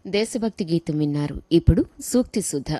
దేశభక్తి గీతం విన్నారు ఇప్పుడు సూక్తి సుధ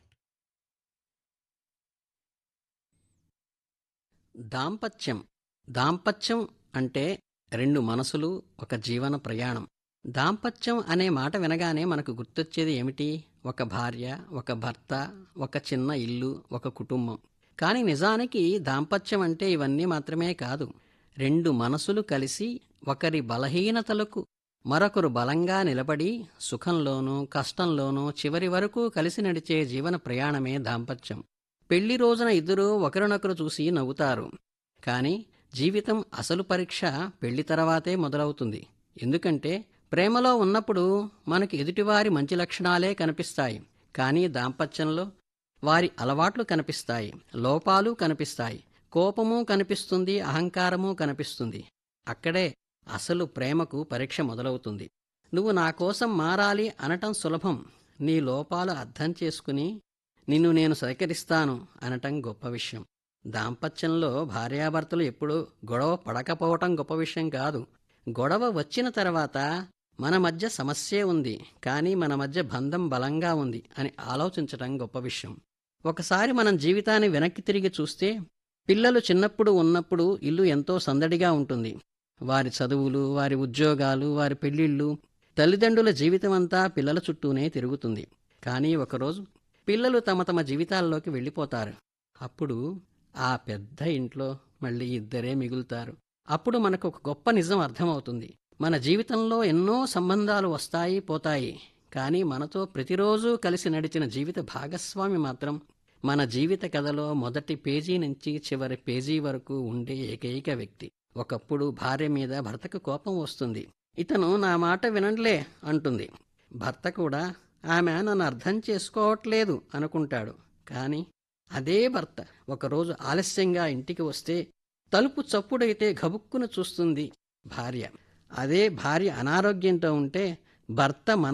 దాంపత్యం దాంపత్యం అంటే రెండు మనసులు ఒక జీవన ప్రయాణం దాంపత్యం అనే మాట వినగానే మనకు గుర్తొచ్చేది ఏమిటి ఒక భార్య ఒక భర్త ఒక చిన్న ఇల్లు ఒక కుటుంబం కానీ నిజానికి దాంపత్యం అంటే ఇవన్నీ మాత్రమే కాదు రెండు మనసులు కలిసి ఒకరి బలహీనతలకు మరొకరు బలంగా నిలబడి సుఖంలోనూ కష్టంలోనూ చివరి వరకు కలిసి నడిచే జీవన ప్రయాణమే దాంపత్యం పెళ్లి రోజున ఇద్దరూ ఒకరినొకరు చూసి నవ్వుతారు కానీ జీవితం అసలు పరీక్ష పెళ్లి తర్వాతే మొదలవుతుంది ఎందుకంటే ప్రేమలో ఉన్నప్పుడు మనకి ఎదుటివారి మంచి లక్షణాలే కనిపిస్తాయి కానీ దాంపత్యంలో వారి అలవాట్లు కనిపిస్తాయి లోపాలు కనిపిస్తాయి కోపము కనిపిస్తుంది అహంకారము కనిపిస్తుంది అక్కడే అసలు ప్రేమకు పరీక్ష మొదలవుతుంది నువ్వు నా కోసం మారాలి అనటం సులభం నీ లోపాలు అర్థం చేసుకుని నిన్ను నేను సహకరిస్తాను అనటం గొప్ప విషయం దాంపత్యంలో భార్యాభర్తలు ఎప్పుడూ గొడవ పడకపోవటం గొప్ప విషయం కాదు గొడవ వచ్చిన తర్వాత మన మధ్య సమస్యే ఉంది కానీ మన మధ్య బంధం బలంగా ఉంది అని ఆలోచించటం గొప్ప విషయం ఒకసారి మనం జీవితాన్ని వెనక్కి తిరిగి చూస్తే పిల్లలు చిన్నప్పుడు ఉన్నప్పుడు ఇల్లు ఎంతో సందడిగా ఉంటుంది వారి చదువులు వారి ఉద్యోగాలు వారి పెళ్ళిళ్ళు తల్లిదండ్రుల జీవితమంతా పిల్లల చుట్టూనే తిరుగుతుంది కానీ ఒకరోజు పిల్లలు తమ తమ జీవితాల్లోకి వెళ్ళిపోతారు అప్పుడు ఆ పెద్ద ఇంట్లో మళ్ళీ ఇద్దరే మిగులుతారు అప్పుడు మనకు ఒక గొప్ప నిజం అర్థమవుతుంది మన జీవితంలో ఎన్నో సంబంధాలు వస్తాయి పోతాయి కానీ మనతో ప్రతిరోజు కలిసి నడిచిన జీవిత భాగస్వామి మాత్రం మన జీవిత కథలో మొదటి పేజీ నుంచి చివరి పేజీ వరకు ఉండే ఏకైక వ్యక్తి ఒకప్పుడు భార్య మీద భర్తకు కోపం వస్తుంది ఇతను నా మాట వినట్లే అంటుంది భర్త కూడా ఆమె నన్ను అర్థం చేసుకోవట్లేదు అనుకుంటాడు కానీ అదే భర్త ఒకరోజు ఆలస్యంగా ఇంటికి వస్తే తలుపు చప్పుడైతే గబుక్కున చూస్తుంది భార్య అదే భార్య అనారోగ్యంతో ఉంటే భర్త మన